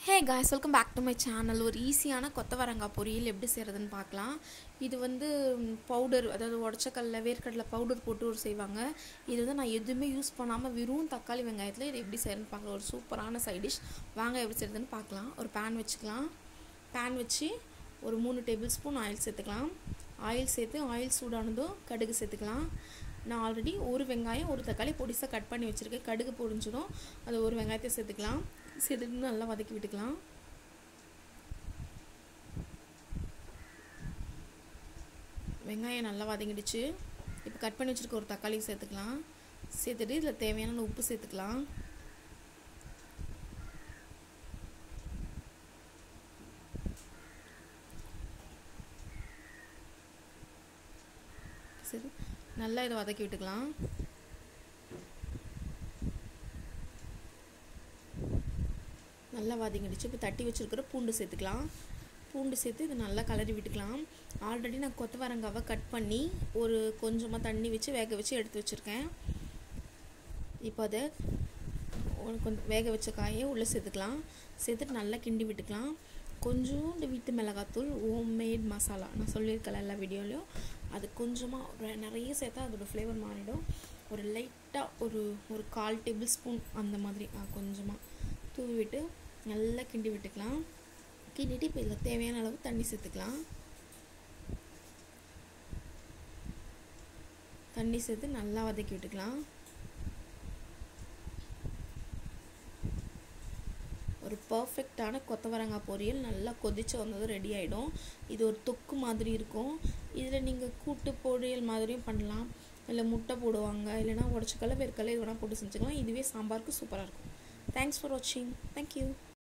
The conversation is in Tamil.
hey guys welcome back to my channel ஒரு ஈஸியான கொத்தவரங்காய் பொரியல் எப்படி செய்கிறதுன்னு பார்க்கலாம் இது வந்து பவுடர் அதாவது உடச்சக்கல்ல வேர்க்கடலை பவுடர் போட்டு ஒரு செய்வாங்க இது வந்து நான் எதுவுமே யூஸ் பண்ணாமல் வெறும் தக்காளி வெங்காயத்தில் இது எப்படி செய்யறதுன்னு பார்க்கலாம் ஒரு சூப்பரான சைட் டிஷ் வாங்க எப்படி செய்கிறதுன்னு பார்க்கலாம் ஒரு பேன் வச்சுக்கலாம் பேன் வச்சு ஒரு மூணு டேபிள் ஸ்பூன் ஆயில் சேர்த்துக்கலாம் ஆயில் சேர்த்து ஆயில் சூடானதும் கடுகு சேர்த்துக்கலாம் நான் ஆல்ரெடி ஒரு வெங்காயம் ஒரு தக்காளி பொடிசாக கட் பண்ணி வச்சுருக்கேன் கடுகு பொடிஞ்சதும் அது ஒரு வெங்காயத்தை சேர்த்துக்கலாம் சேர்த்துட்டு நல்லா வதக்கி விட்டுக்கலாம் வெங்காயம் நல்லா வதங்கிடுச்சு இப்போ கட் பண்ணி வச்சுருக்க ஒரு தக்காளி சேர்த்துக்கலாம் சேர்த்துட்டு இதில் தேவையான உப்பு சேர்த்துக்கலாம் சரி நல்லா இதை வதக்கி விட்டுக்கலாம் நல்லா வதங்கிடுச்சு இப்போ தட்டி வச்சுருக்கிற பூண்டு சேர்த்துக்கலாம் பூண்டு சேர்த்து இது நல்லா கலரி விட்டுக்கலாம் ஆல்ரெடி நான் கொத்தவரங்காவை கட் பண்ணி ஒரு கொஞ்சமாக தண்ணி வச்சு வேக வச்சு எடுத்து வச்சுருக்கேன் இப்போ அதை கொஞ்சம் வேக வச்ச காயை உள்ளே சேர்த்துக்கலாம் சேர்த்துட்டு நல்லா கிண்டி விட்டுக்கலாம் கொஞ்சோண்டு வீட்டு மிளகாத்தூள் ஹோம் மேட் மசாலா நான் சொல்லியிருக்கல எல்லா வீடியோலையும் அது கொஞ்சமாக நிறைய சேர்த்தா அதோட ஃப்ளேவர் மாறிடும் ஒரு லைட்டாக ஒரு ஒரு கால் டேபிள் ஸ்பூன் அந்த மாதிரி கொஞ்சமாக தூவி விட்டு நல்லா கிண்டி விட்டுக்கலாம் கிண்டிட்டு இப்போ இதில் தேவையான அளவு தண்ணி சேர்த்துக்கலாம் தண்ணி சேர்த்து நல்லா வதக்கி விட்டுக்கலாம் ஒரு பர்ஃபெக்டான கொத்தவரங்காய் பொரியல் நல்லா கொதிச்சு வந்ததும் ரெடி ஆகிடும் இது ஒரு தொக்கு மாதிரி இருக்கும் இதில் நீங்கள் கூட்டு பொரியல் மாதிரியும் பண்ணலாம் இல்லை முட்டை போடுவாங்க இல்லைனா உடச்சிக்கல வேர்க்கடலை இது வேணால் போட்டு செஞ்சுக்கலாம் இதுவே சாம்பாருக்கு சூப்பராக இருக்கும் தேங்க்ஸ் ஃபார் வாட்சிங் தேங்க்யூ